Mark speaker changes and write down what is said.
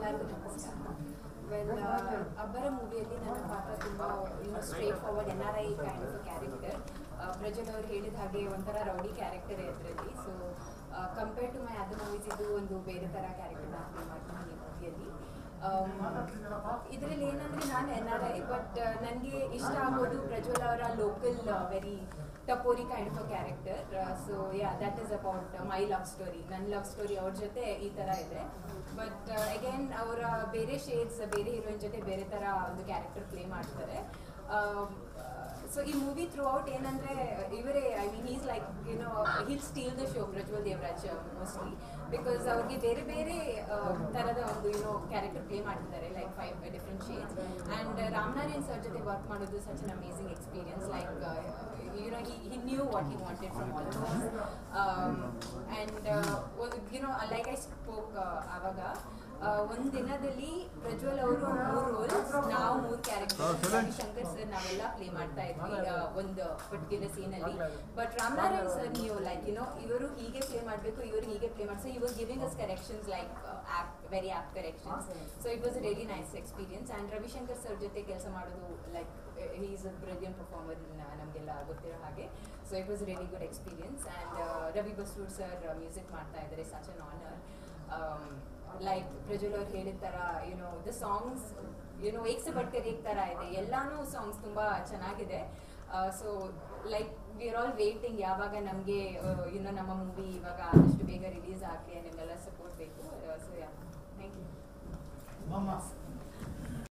Speaker 1: ಎಲ್ಲರಿಗೂ ನಮಸ್ಕಾರ ವೆಲ್ ಅಬ್ಬರ ಮೂವಿಯಲ್ಲಿ ನನ್ನ ಪಾತ್ರ ತುಂಬ ಇನ್ನೂ straightforward N R I kind of character Prajwal ಅವ್ರು ಹೇಳಿದ ಹಾಗೆ ಒಂಥರ ರೌಡಿ ಕ್ಯಾರೆಕ್ಟರ್ ಅದರಲ್ಲಿ so compare to my other movies ಇದು ಒಂದು ಬೇರೆ ಥರ ಕ್ಯಾರೆಕ್ಟರ್ ನಾನು ಪ್ಲೇ ಮಾಡ್ತೀನಿ ಈ ಮೂವಿಯಲ್ಲಿ ಇದರಲ್ಲಿ ಏನಂದ್ರೆ ನಾನು ಎನ್ ಆರ್ ಐ ಬಟ್ ನನಗೆ ಇಷ್ಟ ಆಗೋದು ಪ್ರಜ್ವಲ್ ಅವರ local very tapori kind of a character so yeah that is about my love story ನನ್ನ ಲವ್ ಸ್ಟೋರಿ ಅವ್ರ ಜೊತೆ ಈ ಥರ ಇದೆ ಬಟ್ ಅಗೇನ್ ಅವರ ಬೇರೆ ಶೇಡ್ಸ್ ಬೇರೆ ಹೀರೋಯಿನ್ ಜೊತೆ ಬೇರೆ ಥರ ಒಂದು ಕ್ಯಾರೆಕ್ಟರ್ ಪ್ಲೇ ಮಾಡ್ತಾರೆ ಸೊ ಈ ಮೂವಿ ಥ್ರೂ ಔಟ್ ಏನಂದ್ರೆ ಇವರೇ I mean is like you know he'll steal the show Prajwal Devaraj mostly because ಅವ್ರಿಗೆ ಬೇರೆ ಬೇರೆ ಥರದ ಒಂದು ಯುನೋ ಕ್ಯಾರೆಕ್ಟರ್ ಪ್ಲೇ ಮಾಡ್ತಿದ್ದಾರೆ like five different shades and Ramanarayan sir ಜೊತೆ ವರ್ಕ್ ಮಾಡೋದು such an amazing experience like you know he knew what he wanted from all and you know like I spoke ಆವಾಗ ಒಂದು ದಿನದಲ್ಲಿ ಪ್ರಜ್ವಲ್ ಅವರು ಮೂರು ರೋಲ್ಸ್ ನಾವು ಮೂರು ಕ್ಯಾರೆಕ್ಟರ್ ಶಂಕರ್ ಸರ್ ನಾವೆಲ್ಲ ಪ್ಲೇ ಮಾಡ್ತಾ ಇದ್ವಿ ಒಂದು ಪರ್ಟಿಕ್ಯುಲರ್ ಸೀನ್ ಅಲ್ಲಿ ಬಟ್ ರಾಮನಾರಾಯಣ್ ಸರ್ ನೀವು ಲೈಕ್ ಯುನೋ ಇವರು ಹೀಗೆ ಪ್ಲೇ ಮಾಡಬೇಕು ಇವರು ಹೀಗೆ ಪ್ಲೇ ಮಾಡಿ ಸೊ ಇವರು giving us corrections like apt very apt corrections so it was really nice experience and Ravishankar sir ಜೊತೆ ಕೆಲಸ ಮಾಡೋದು like he is a brilliant performer ನಮಗೆಲ್ಲ ಗೊತ್ತಿರೋ ಹಾಗೆ so it was really good experience and Ravi Basrur sir music ಮಾಡ್ತಾ ಇದ್ದಾರೆ such an honour like Prajwal ಅವ್ರು ಹೇಳಿದ ಥರ ಯುನೋ ದ ಸಾಂಗ್ಸ್ ಯುನೋ ಏಕ್ಸ ಬಟ್ಕರ್ ಏಕ್ ಥರ ಇದೆ ಎಲ್ಲಾನು ಸಾಂಗ್ಸ್ ತುಂಬ ಚೆನ್ನಾಗಿದೆ so like we are all waiting ಯಾವಾಗ ನಮಗೆ ಯುನೋ ನಮ್ಮ ಮೂವಿ ಇವಾಗ ಆದಷ್ಟು ಬೇಗ ರಿಲೀಸ್ ಆಗಲಿ ನಿಮ್ಮೆಲ್ಲ ಸಪೋರ್ಟ್ ಬೇಕು ಸೊ ಯಾ ಥ್ಯಾಂಕ್ ಯು
Speaker 2: ಮಮ್ಮ